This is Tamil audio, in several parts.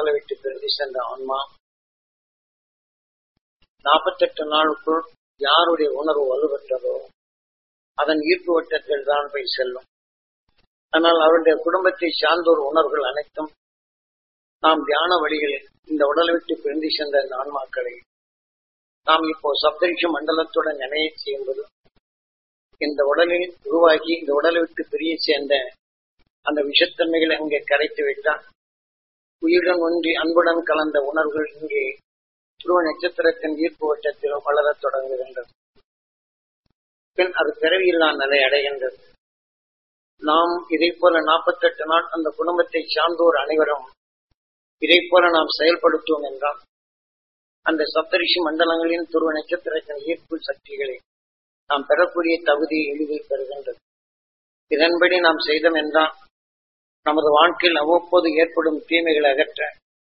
உடலை விட்டு பிரிந்து சென்ற ஆன்மா நாற்பத்தெட்டு நாளுக்குள் யாருடைய உணர்வு வலுப்பெற்றதோ அதன் ஈர்ப்பு வட்டத்தில் தான் போய் செல்லும் ஆனால் அவருடைய குடும்பத்தை சார்ந்தோர் உணர்வுகள் அனைத்தும் நாம் தியான வழிகளில் இந்த உடலை விட்டு பிரிந்து சென்ற இந்த ஆன்மாக்களை நாம் இப்போ சப்தரிஷ மண்டலத்துடன் நினைய செய்யும்போது இந்த உடலில் உருவாகி இந்த உடலை விட்டு பிரிய சேர்ந்த அந்த விஷத்தன்மைகளை அங்கே கரைத்து விட்டால் உயிருடன் ஒன்றி அன்புடன் கலந்த உணர்வுகள் இங்கே துருவ நட்சத்திரத்தின் ஈர்ப்பு வட்டத்திலும் வளரத் தொடங்குகின்றது பின் அது பிறவியில்லா நிலை அடைகின்றது நாம் இதை போல நாற்பத்தெட்டு நாள் அந்த குடும்பத்தை சார்ந்தோர் அனைவரும் இதை போல நாம் செயல்படுத்துவோம் என்றால் அந்த சப்தரிஷி மண்டலங்களின் துருவ நட்சத்திரத்தின் ஈர்ப்பு சக்திகளை நாம் பெறக்கூடிய தகுதியை எளிதில் பெறுகின்றது இதன்படி நாம் செய்தோம் என்றால் நமது வாழ்க்கையில் அவ்வப்போது ஏற்படும் தீமைகளை அகற்ற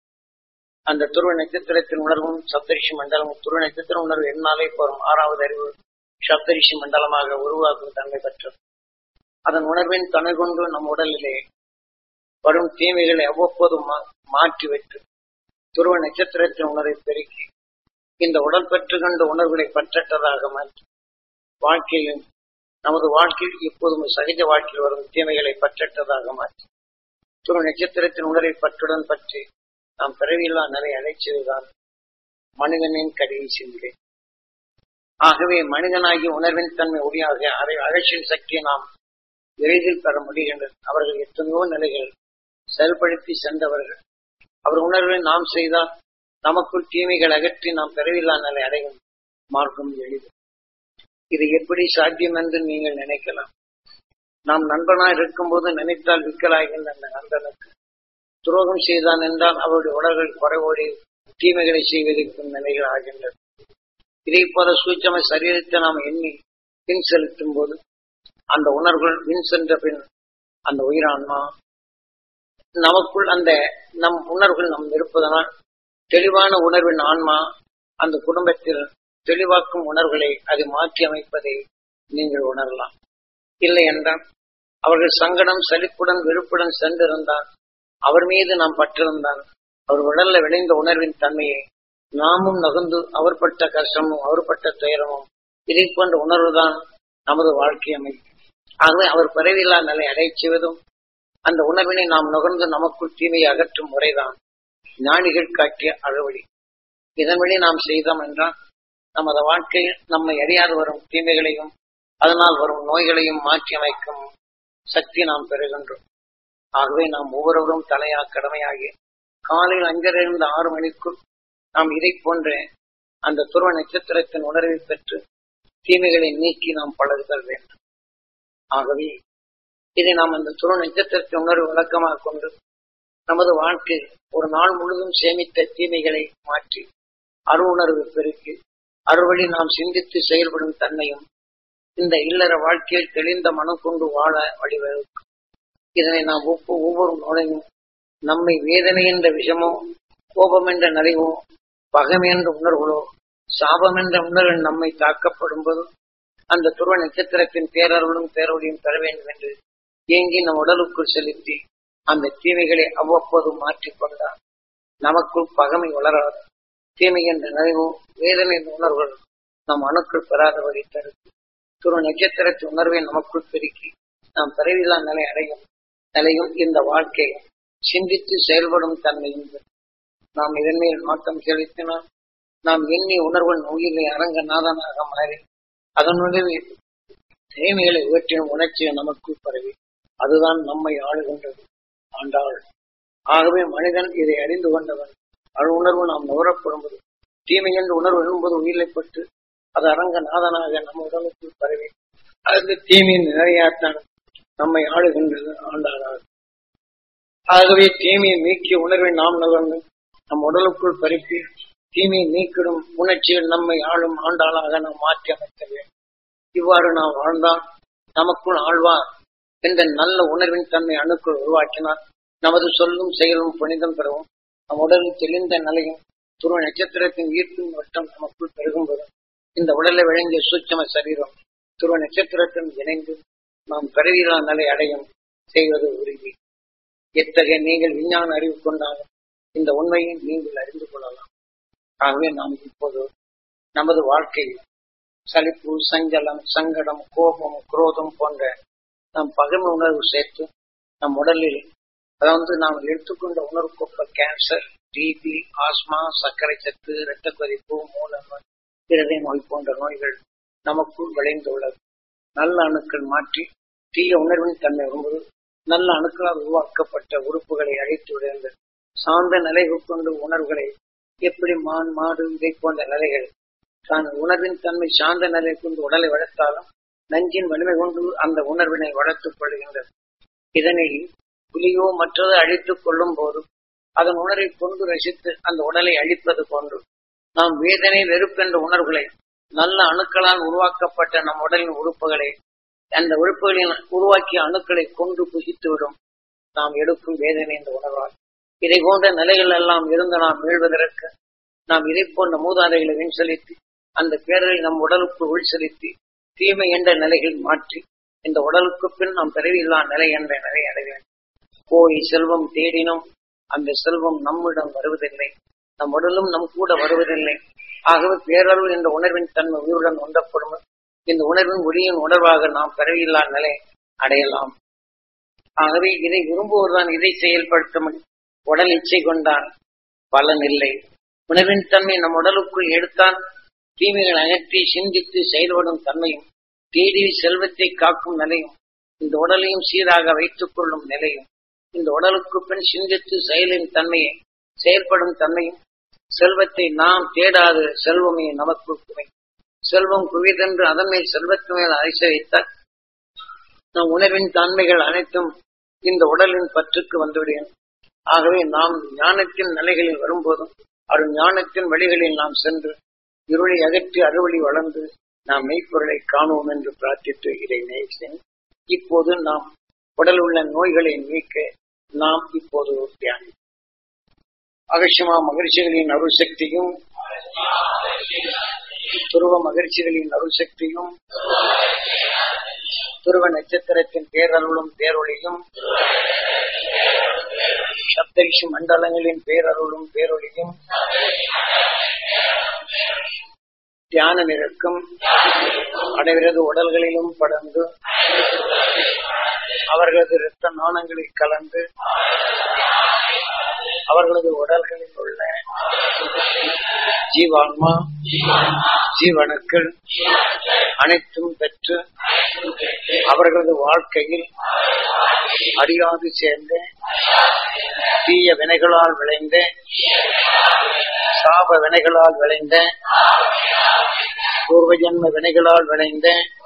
அந்த துருவ நட்சத்திரத்தின் உணர்வும் சப்தரிஷி மண்டலமும் துருவ நட்சத்திர உணர்வு என்னாலே போகும் ஆறாவது அறிவு சப்தரிஷி மண்டலமாக உருவாக்கும் தன்மை பெற்றது அதன் உணர்வின் துணை கொண்டு நம் உடலிலே வரும் தீமைகளை அவ்வப்போது மாற்றி வைத்து துருவ நட்சத்திரத்தின் உணர்வை பெருக்கி இந்த உடல் பெற்று கண்ட உணர்வுகளை பற்றற்றதாக மாற்றி வாழ்க்கையில் நமது வாழ்க்கையில் எப்போதும் சகஜ வாழ்க்கையில் வரும் தீமைகளை பற்றற்றதாக மாற்றி துருவ நட்சத்திரத்தின் உணர்வை பற்றுடன் பற்றி நாம் பிறவியில்லா நிலை அடைச்சதுதான் மனிதனின் கடையை சிந்தை ஆகவே மனிதனாகி உணர்வின் தன்மை ஒளியாக அதை அழைச்சின் சக்தியை நாம் எளிதில் பெற முடிகின்றது அவர்கள் எத்தனையோ நிலைகள் செயல்படுத்தி சென்றவர்கள் அவர் உணர்வை நாம் செய்தால் நமக்குள் தீமைகள் அகற்றி நாம் பிறவில்லா நிலை அடையும் மார்க்கம் எளிது இது எப்படி சாத்தியம் என்று நீங்கள் நினைக்கலாம் நாம் நண்பனாய் இருக்கும்போது நினைத்தால் விக்கலாகின்ற அந்த நண்பனுக்கு துரோகம் செய்தான் என்றால் அவருடைய உடல்கள் குறைவோடி தீமைகளை செய்வதற்கும் நிலைகள் ஆகின்றது இதே போல சூட்சம சரீரத்தை நாம் எண்ணி பின் செலுத்தும் போது அந்த உணர்வுகள் பின் சென்ற பின் அந்த உயிரான்மா நமக்குள் அந்த நம் உணர்வுகள் நம் இருப்பதனால் தெளிவான உணர்வின் ஆன்மா அந்த குடும்பத்தில் தெளிவாக்கும் உணர்வுகளை அது மாற்றி அமைப்பதை நீங்கள் உணரலாம் இல்லை என்றால் அவர்கள் சங்கடம் சலிப்புடன் வெறுப்புடன் சென்றிருந்தால் அவர் மீது நாம் பற்றிருந்தால் அவர் உடல்ல விளைந்த உணர்வின் தன்மையை நாமும் நகர்ந்து அவர் பட்ட கஷ்டமும் அவர் பட்ட துயரமும் இதை போன்ற உணர்வுதான் நமது வாழ்க்கை அமைப்பு ஆகவே அவர் பிறவில்லா நிலை அடைச்சுவதும் அந்த உணர்வினை நாம் நுகர்ந்து நமக்குள் தீமையை அகற்றும் முறைதான் ஞானிகள் காட்டிய அறுவழி இதன் வழி நாம் செய்தோம் என்றால் நமது வாழ்க்கையில் நம்மை அறியாது வரும் தீமைகளையும் அதனால் வரும் நோய்களையும் மாற்றி அமைக்கும் சக்தி நாம் பெறுகின்றோம் ஆகவே நாம் ஒவ்வொருவரும் தலையா கடமையாகி காலையில் அஞ்சலிருந்து ஆறு மணிக்குள் நாம் இதை போன்ற அந்த துருவ நட்சத்திரத்தின் உணர்வை பெற்று தீமைகளை நீக்கி நாம் பழகுதல் வேண்டும் ஆகவே இதை நாம் அந்த துருவ நட்சத்திரத்தின் உணர்வு விளக்கமாக கொண்டு நமது வாழ்க்கை ஒரு நாள் முழுதும் சேமித்த தீமைகளை மாற்றி அருவுணர்வு பெருக்கி அறுவழி நாம் சிந்தித்து செயல்படும் தன்மையும் இந்த இல்லற வாழ்க்கையில் தெளிந்த மனம் கொண்டு வாழ வழிவகுக்கும் இதனை நாம் ஒப்பு ஒவ்வொரு நுழையும் நம்மை வேதனை என்ற விஷமோ கோபம் என்ற நிறைவோ பகம் என்ற உணர்வுகளோ சாபம் என்ற உணர்வு நம்மை தாக்கப்படும் போது அந்த துருவ நட்சத்திரத்தின் பேரருளும் பேரொழியும் பெற வேண்டும் என்று ஏங்கி நம் உடலுக்குள் செலுத்தி அந்த தீமைகளை அவ்வப்போது மாற்றிக்கொண்டார் நமக்குள் பகமை வளராது தீமை என்ற நிறைவோ வேதனை என்ற உணர்வுகள் நம் அணுக்கள் பெறாதபடி தடுத்து துருவ நட்சத்திரத்தின் உணர்வை நமக்குள் பெருக்கி நாம் பிறவில்லா நிலை அடையும் நிலையும் இந்த வாழ்க்கை சிந்தித்து செயல்படும் தன்மையும் நாம் இதன் மேல் மாற்றம் செலுத்தினால் நாம் எண்ணி உணர்வன் உயிரை அரங்கநாதனாக மாறி அதனுடைய தீமைகளை உயற்றின உணர்ச்சியை நமக்குள் பரவி அதுதான் நம்மை ஆளுகின்றது ஆண்டாள் ஆகவே மனிதன் இதை அறிந்து கொண்டவன் அழு உணர்வு நாம் நுகரப்படும்போது தீமை என்று உணர்வு எழும்போது உயிரிழப்பட்டு அது அரங்கநாதனாக நம்ம உடலுக்குள் பரவி அந்த தீமையின் நிறையாத்தான் நம்மை ஆளுகின்றது ஆண்டாளார் ஆகவே தீமையை நீக்கிய உணர்வை நாம் நுகர்ந்து நம் உடலுக்குள் பரப்பி தீமையை நீக்கிடும் உணர்ச்சிகள் நம்மை ஆளும் ஆண்டாளாக நாம் மாற்றி அமைக்க வேண்டும் இவ்வாறு நாம் வாழ்ந்தால் நமக்குள் ஆழ்வார் என்ற நல்ல உணர்வின் தன்மை அணுக்குள் உருவாக்கினால் நமது சொல்லும் செயலும் புனிதம் பெறவும் நம் உடலில் தெளிந்த நிலையும் துருவ நட்சத்திரத்தின் ஈர்ப்பின் வட்டம் நமக்குள் பெருகும்போது இந்த உடலை விளங்கிய சூட்சம சரீரம் துருவ நட்சத்திரத்துடன் இணைந்து நாம் பிறவியில்லா நிலை அடையும் செய்வது உறுதி எத்தகைய நீங்கள் விஞ்ஞான அறிவு கொண்டாலும் இந்த உண்மையை நீங்கள் அறிந்து கொள்ளலாம் ஆகவே நாம் இப்போது நமது வாழ்க்கையில் சலிப்பு சஞ்சலம் சங்கடம் கோபம் குரோதம் போன்ற நம் பகமை உணர்வு சேர்த்து நம் உடலில் அதாவது நாம் எடுத்துக்கொண்ட உணர்வுக்கொப்ப கேன்சர் டிபி ஆஸ்மா சர்க்கரை சத்து இரத்த கொதிப்பு மூல நோய் இருதய நோய் போன்ற நோய்கள் நமக்குள் விளைந்துள்ளது நல்ல அணுக்கள் மாற்றி தீய உணர்வின் தன்மை வரும்போது நல்ல அணுக்களால் உருவாக்கப்பட்ட உறுப்புகளை அழித்து விடுகின்றது சார்ந்த நிலை கொண்டு உணர்வுகளை எப்படி மான் மாடு இதை போன்ற நிலைகள் தான் உணர்வின் தன்மை சார்ந்த நிலை கொண்டு உடலை வளர்த்தாலும் நஞ்சின் வலிமை கொண்டு அந்த உணர்வினை வளர்த்துக் கொள்கின்றது இதனை புலியோ மற்றதை அழித்துக் கொள்ளும் போது அதன் உணர்வை கொண்டு ரசித்து அந்த உடலை அழிப்பது போன்று நாம் வேதனை வெறுப்பென்ற உணர்வுகளை நல்ல அணுக்களால் உருவாக்கப்பட்ட நம் உடலின் உறுப்புகளை அந்த உறுப்புகளின் உருவாக்கிய அணுக்களை கொண்டு புகித்துவிடும் நாம் எடுக்கும் வேதனை என்ற உணர்வால் இதை போன்ற நிலைகள் எல்லாம் இருந்து நாம் மீள்வதற்கு நாம் இதை போன்ற மூதாதைகளை வின் செலுத்தி அந்த பேரலை நம் உடலுக்கு உள் செலுத்தி தீமை என்ற நிலைகள் மாற்றி இந்த உடலுக்கு பின் நாம் பிறவில்லா நிலை என்ற நிலை அடைய வேண்டும் போய் செல்வம் தேடினும் அந்த செல்வம் நம்மிடம் வருவதில்லை நம் உடலும் நம் கூட வருவதில்லை ஆகவே பேரருள் என்ற உணர்வின் தன்மை உயிருடன் உண்டப்படும் இந்த உணர்வின் ஒளியின் உணர்வாக நாம் பிறவியில்லா நிலை அடையலாம் ஆகவே இதை விரும்புவதுதான் இதை செயல்படுத்த உடல் இச்சை கொண்டால் பலன் இல்லை உணர்வின் தன்மை நம் உடலுக்குள் எடுத்தால் தீமைகள் அகற்றி சிந்தித்து செயல்படும் தன்மையும் தேடி செல்வத்தை காக்கும் நிலையும் இந்த உடலையும் சீராக வைத்துக் கொள்ளும் நிலையும் இந்த உடலுக்கு பின் சிந்தித்து செயலின் தன்மையை செயல்படும் தன்மையும் செல்வத்தை நாம் தேடாது செல்வமே நமக்கு குவை செல்வம் குவிதென்று அதன் மேல் செல்வத்து மேல் அரிச வைத்தால் நம் உணர்வின் தன்மைகள் அனைத்தும் இந்த உடலின் பற்றுக்கு வந்துவிடுகிறேன் ஆகவே நாம் ஞானத்தின் நிலைகளில் வரும்போதும் அருள் ஞானத்தின் வழிகளில் நாம் சென்று இருளை அகற்றி அறுவழி வளர்ந்து நாம் மெய்ப்பொருளை காணுவோம் என்று பிரார்த்தித்து இதை நேசின் இப்போது நாம் உடல் உள்ள நோய்களை நீக்க நாம் இப்போது தியானி அகர்ஷமா மகிழ்ச்சிகளின் அருள் சக்தியும் துருவ மகிழ்ச்சிகளின் அருள் சக்தியும் துருவ நட்சத்திரத்தின் பேரருளும் பேரொழியும் சப்தரிஷி மண்டலங்களின் பேரருளும் பேரொழியும் தியானம் இருக்கும் அனைவரது உடல்களிலும் படர்ந்து அவர்களது இரத்த நாணங்களில் கலந்து அவர்களது உடல்களில் உள்ள ஜீவான்மா ஜீவனுக்கள் அனைத்தும் பெற்று அவர்களது வாழ்க்கையில் அறியாது சேர்ந்த தீய வினைகளால் விளைந்த சாப வினைகளால் விளைந்த பூர்வ ஜன்ம வினைகளால் விளைந்த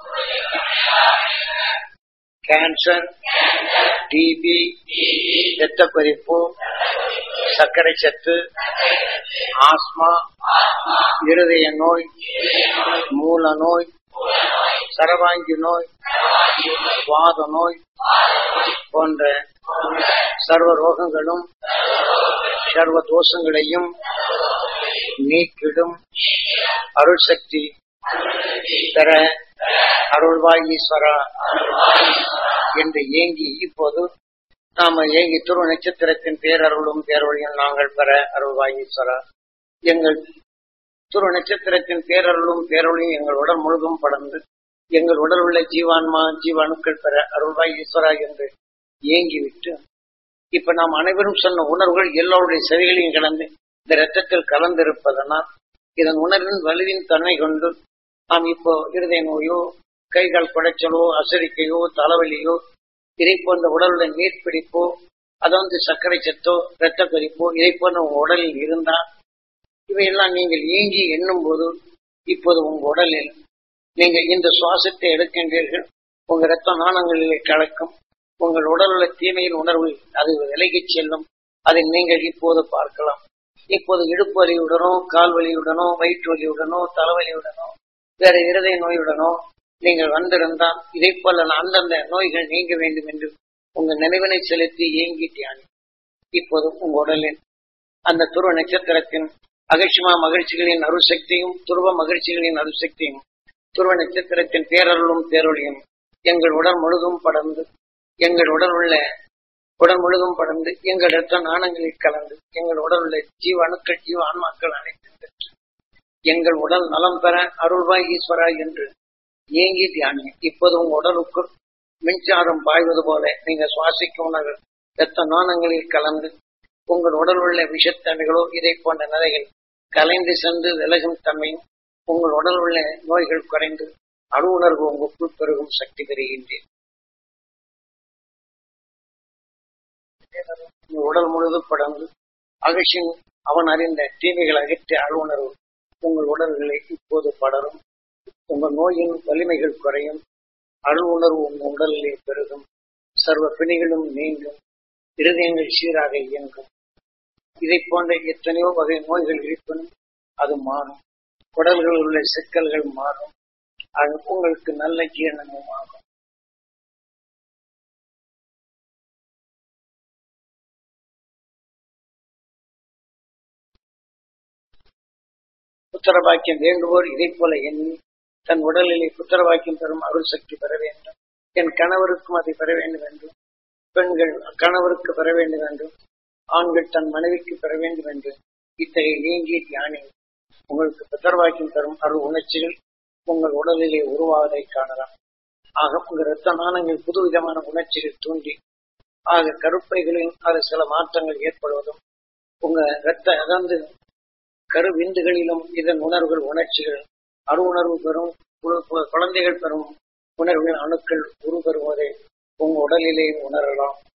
கேன்சர் டிபி இரத்த கொதிப்பு சர்க்கரை சத்து ஆஸ்மா இருதய நோய் மூல நோய் சரவாங்கி நோய் வாத நோய் போன்ற சர்வ ரோகங்களும் சர்வ தோஷங்களையும் நீக்கிடும் அருள் சக்தி பெற அருள்வாய் ஈஸ்வரா என்று ஏங்கி இப்போது நாம ஏங்கி துரு நட்சத்திரத்தின் பேரருளும் பேரொழியும் நாங்கள் பெற அருள்வாய் ஈஸ்வரா எங்கள் துரு நட்சத்திரத்தின் பேரருளும் பேரொழியும் எங்கள் உடல் முழுதும் படர்ந்து எங்கள் உடல் உள்ள ஜீவான்மா ஜீவாணுக்கள் பெற அருள்வாய் ஈஸ்வரா என்று ஏங்கி விட்டு இப்ப நாம் அனைவரும் சொன்ன உணர்வுகள் எல்லோருடைய செவிகளையும் கலந்து இந்த ரத்தத்தில் கலந்திருப்பதனால் இதன் உணர்வின் வலுவின் தன்மை கொண்டு நாம் இப்போ இருதய நோயோ கைகால் குடைச்சலோ அசரிக்கையோ தலைவலியோ இதை போன்ற உடலுடைய நீர்ப்பிடிப்போ அது வந்து சர்க்கரை சத்தோ இரத்த கொதிப்போ இதை போன்ற உங்க உடலில் இருந்தால் இவையெல்லாம் நீங்கள் ஏங்கி எண்ணும் போது இப்போது உங்க உடலில் நீங்கள் இந்த சுவாசத்தை எடுக்கின்றீர்கள் உங்க இரத்த நாணங்களிலே கலக்கும் உங்கள் உடலுள்ள தீமையின் உணர்வு அது விலகிச் செல்லும் அதை நீங்கள் இப்போது பார்க்கலாம் இப்போது இடுப்பு வலியுடனோ கால் வலியுடனோ வயிற்று வலியுடனோ தலைவலியுடனோ வேற இருதய நோயுடனோ நீங்கள் வந்திருந்தால் இதை போல அந்தந்த நோய்கள் நீங்க வேண்டும் என்று உங்க நினைவினை செலுத்தி ஏங்கி தியானி இப்போது உங்க உடலில் அந்த துருவ நட்சத்திரத்தின் அகர்ஷமா மகிழ்ச்சிகளின் அருசக்தியும் துருவ மகிழ்ச்சிகளின் அருசக்தியும் துருவ நட்சத்திரத்தின் பேரருளும் பேரொழியும் எங்கள் உடல் முழுதும் படர்ந்து எங்கள் உடல் உள்ள உடல் முழுதும் படர்ந்து எங்கள் இரத்த நாணங்களில் கலந்து எங்கள் உடல் உள்ள ஜீவ அணுக்கள் ஜீவ ஆன்மாக்கள் அனைத்தும் பெற்று எங்கள் உடல் நலம் பெற அருள்வாய் ஈஸ்வரா என்று ஏங்கி தியானி இப்போது உங்க உடலுக்குள் மின்சாரம் பாய்வது போல நீங்க சுவாசிக்கும் உணர்வு இரத்த நாணங்களில் கலந்து உங்கள் உடல் உள்ள விஷத்தன்மைகளோ இதை போன்ற நிலைகள் கலைந்து சென்று விலகும் தன்மையும் உங்கள் உடல் உள்ள நோய்கள் குறைந்து அணு உணர்வு உங்களுக்குள் பெருகும் சக்தி பெறுகின்றேன் உங்கள் உடல் முழுதும் படர்ந்து அகசின் அவன் அறிந்த தீமைகள் அகற்றிய அழுணர்வு உங்கள் உடல்களை இப்போது படரும் உங்கள் நோயின் வலிமைகள் குறையும் அழுவுணர்வு உங்கள் உடலிலே பெருகும் சர்வ பிணிகளும் நீங்கும் இருதயங்கள் சீராக இயங்கும் இதை போன்ற எத்தனையோ வகை நோய்கள் இருப்பினும் அது மாறும் குடல்களில் உள்ள சிக்கல்கள் மாறும் அது உங்களுக்கு நல்ல ஜீரணமும் ஆகும் புத்திரபாக்கியம் வேண்டுவோர் இதை போல எண்ணி தன் உடலிலே புத்திரபாக்கியம் பெறும் அருள் சக்தி பெற வேண்டும் என் கணவருக்கும் அதை பெற வேண்டும் என்றும் பெண்கள் கணவருக்கு பெற வேண்டும் என்றும் ஆண்கள் தன் மனைவிக்கு பெற வேண்டும் என்று இத்தகைய ஏங்கிய தியானி உங்களுக்கு புத்திரபாக்கியம் தரும் அருள் உணர்ச்சிகள் உங்கள் உடலிலே உருவாவதை காணலாம் ஆக உங்கள் இரத்த நாணங்கள் புதுவிதமான உணர்ச்சிகள் தூண்டி ஆக கருப்பைகளில் அது சில மாற்றங்கள் ஏற்படுவதும் உங்க இரத்த அகந்து கருவிந்துகளிலும் இதன் உணர்வுகள் உணர்ச்சிகள் அரு உணர்வு பெறும் குழந்தைகள் பெறும் உணர்வுகள் அணுக்கள் உருபெறுவதை உங்க உடலிலே உணரலாம்